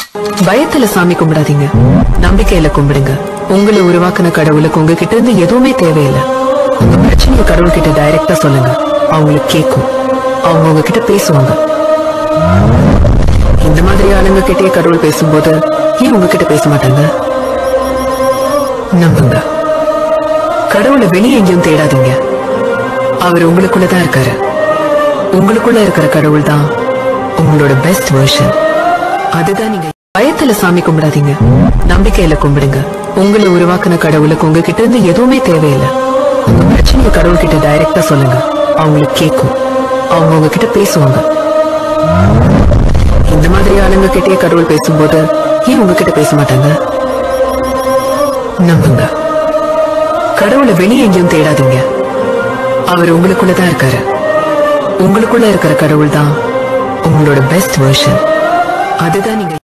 பயத்துல சாமி கும்பிடாதீங்க நம்பிக்கையில கும்பிடுங்க உங்களை உருவாக்குன கடவுளுக்கு உங்ககிட்ட இருந்து எதுவுமே தேவையில்லை உங்க பிரச்சனையை கடவுள்கிட்ட டைரக்டா சொல்லுங்க அவங்களுக்கு கேட்கும் அவங்க உங்ககிட்ட பேசுவாங்க இந்த மாதிரி ஆளுங்க கிட்டே கடவுள் பேசும்போது ஏன் உங்ககிட்ட பேச மாட்டாங்க நம்புங்க கடவுளை வெளியே எங்கேயும் தேடாதீங்க அவர் உங்களுக்குள்ளதான் இருக்காரு உங்களுக்குள்ள இருக்கிற கடவுள் தான் உங்களோட பெஸ்ட் வெர்ஷன் அதுதான் நீங்க பயத்துல சாமி கும்பிடாதீங்க நம்பிக்கையில கும்பிடுங்க உங்களை உருவாக்குன கடவுளுக்கு உங்ககிட்ட இருந்து எதுவுமே தேவையில்லை உங்க பிரச்சனையை கடவுள்கிட்ட டைரக்டா சொல்லுங்க அவங்களுக்கு கேட்கும் அவங்க உங்ககிட்ட பேசுவாங்க இந்த மாதிரி ஆளுங்க கிட்டே கடவுள் பேசும்போது ஏன் உங்ககிட்ட பேச மாட்டாங்க நம்புங்க கடவுளை வெளியே எங்கேயும் தேடாதீங்க அவர் உங்களுக்குள்ளதான் இருக்காரு உங்களுக்குள்ள இருக்கிற கடவுள் தான் உங்களோட பெஸ்ட் வெர்ஷன் அதுதான் நீங்க